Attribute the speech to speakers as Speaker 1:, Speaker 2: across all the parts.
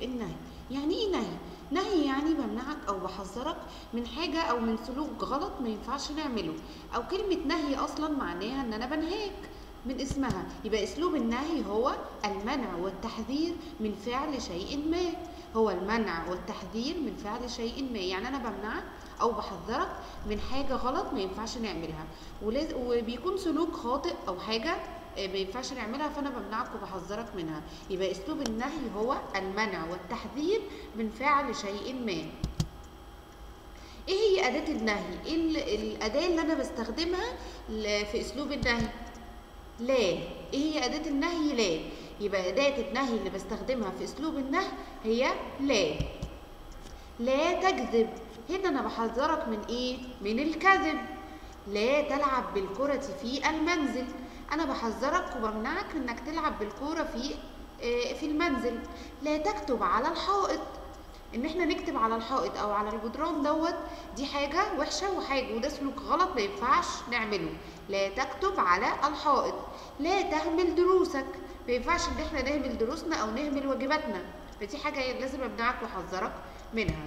Speaker 1: النهي يعني ايه نهي نهي يعني بمنعك او بحذرك من حاجه او من سلوك غلط ما ينفعش نعمله او كلمه نهي اصلا معناها ان انا بنهاك من اسمها يبقى اسلوب النهي هو المنع والتحذير من فعل شيء ما هو المنع والتحذير من فعل شيء ما يعني انا بمنعك او بحذرك من حاجه غلط ما ينفعش نعملها ولاز- وبيكون سلوك خاطئ او حاجه آه، ما ينفعش نعملها فانا بمنعك وبحذرك منها يبقى اسلوب النهي هو المنع والتحذير من فعل شيء ما ايه هي اداه النهي ايه ال- الاداه اللي انا بستخدمها ل- في اسلوب النهي لا ايه هي اداه النهي لا يبقى اداه النهي اللي بستخدمها في اسلوب النهي هي لا لا تكذب هنا انا بحذرك من ايه من الكذب لا تلعب بالكرة في المنزل انا بحذرك وبمنعك انك تلعب بالكرة في آه، في المنزل لا تكتب على الحائط ان احنا نكتب على الحائط او على الجدران دوت دي حاجة وحشة وحاجة وده سلوك غلط ما ينفعش نعمله لا تكتب على الحائط لا تهمل دروسك ما ينفعش ان احنا نهمل دروسنا او نهمل واجباتنا فدي حاجة لازم امنعك واحذرك منها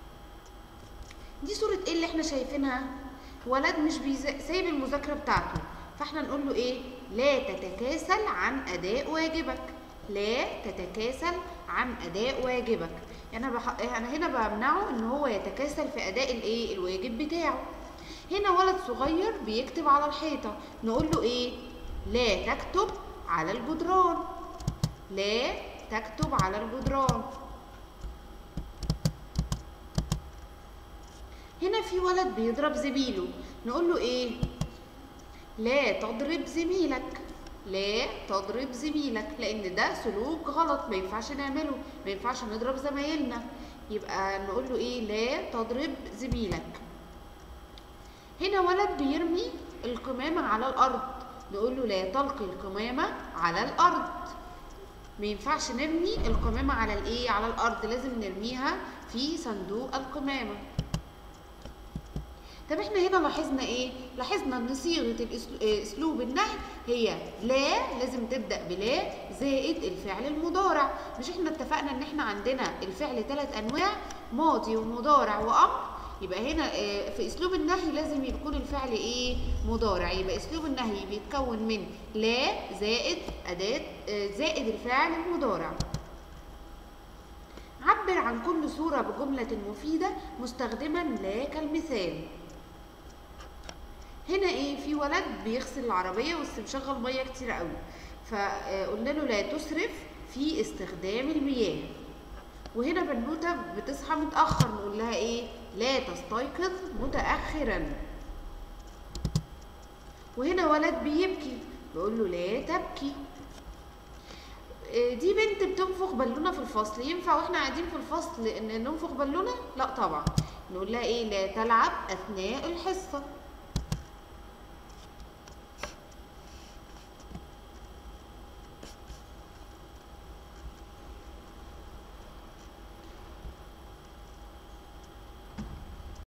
Speaker 1: دي صورة ايه اللي احنا شايفينها ولد مش بيز- سايب المذاكرة بتاعته فاحنا نقول له ايه لا تتكاسل عن اداء واجبك لا تتكاسل عن اداء واجبك يعني انا, بح... انا هنا بمنعه ان هو يتكاسل في اداء الايه الواجب بتاعه هنا ولد صغير بيكتب على الحيطة نقول له ايه لا تكتب على الجدران لا تكتب على الجدران هنا في ولد بيضرب زميله نقول له ايه لا تضرب زميلك لا تضرب زميلك لان ده سلوك غلط ما ينفعش نعمله ما ينفعش نضرب زمايلنا يبقى نقول له ايه لا تضرب زميلك هنا ولد بيرمي القمامة على الأرض نقول له لا تلقي القمامة على الأرض ما ينفعش نرمي القمامة على الايه على الأرض لازم نرميها في صندوق القمامة طب احنا هنا لاحظنا ايه لاحظنا ان صيغه الأسل- آه، اسلوب النهي هي لا لازم تبدا بلا زائد الفعل المضارع مش احنا اتفقنا ان احنا عندنا الفعل ثلاث انواع ماضي ومضارع وامر يبقى هنا آه، في اسلوب النهي لازم يكون الفعل ايه مضارع يبقى اسلوب النهي بيتكون من لا زائد اداه آه، زائد الفعل المضارع عبر عن كل صورة بجملة مفيدة مستخدما لا كالمثال هنا ايه في ولد بيغسل العربية بس مشغل مية كتير قوي فقلنا له لا تسرف في استخدام المياه وهنا بنوتة بتصحى متأخر نقول لها ايه لا تستيقظ متأخرا وهنا ولد بيبكي بقول له لا تبكي آه، دي بنت بتنفخ بالونه في الفصل ينفع واحنا قاعدين في الفصل ان ننفخ بالونه لا طبعا نقول لها ايه لا تلعب اثناء الحصه